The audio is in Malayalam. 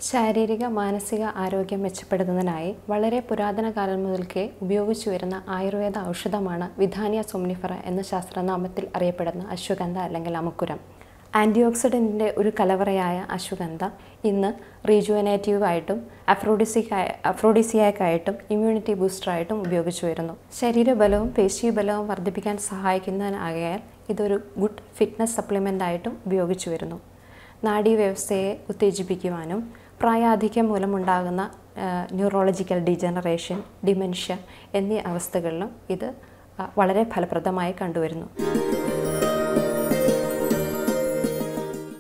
ശാരീരിക മാനസിക ആരോഗ്യം മെച്ചപ്പെടുത്തുന്നതിനായി വളരെ പുരാതന കാലം മുതൽക്കേ ഉപയോഗിച്ചു വരുന്ന ആയുർവേദ ഔഷധമാണ് വിധാനിയ സൊംനിഫറ എന്ന ശാസ്ത്രനാമത്തിൽ അറിയപ്പെടുന്ന അശ്വഗന്ധ അല്ലെങ്കിൽ അമുക്കുരം ആൻറ്റി ഓക്സിഡൻറ്റിൻ്റെ ഒരു കലവറയായ അശ്വഗന്ധ ഇന്ന് റീജുവനേറ്റീവായിട്ടും അഫ്രോഡിസിക്കായ അഫ്രോഡിസിയാക്കായിട്ടും ഇമ്മ്യൂണിറ്റി ബൂസ്റ്ററായിട്ടും ഉപയോഗിച്ചു വരുന്നു ശരീരബലവും പേശീബലവും വർദ്ധിപ്പിക്കാൻ സഹായിക്കുന്നതിനാകയാൽ ഇതൊരു ഗുഡ് ഫിറ്റ്നസ് സപ്ലിമെൻ്റ് ആയിട്ടും ഉപയോഗിച്ചു വരുന്നു നാഡീവ്യവസ്ഥയെ ഉത്തേജിപ്പിക്കുവാനും പ്രായാധിക്യം മൂലമുണ്ടാകുന്ന ന്യൂറോളജിക്കൽ ഡീജനറേഷൻ ഡിമെൻഷ്യ എന്നീ അവസ്ഥകളിലും ഇത് ആ, വളരെ ഫലപ്രദമായി കണ്ടുവരുന്നു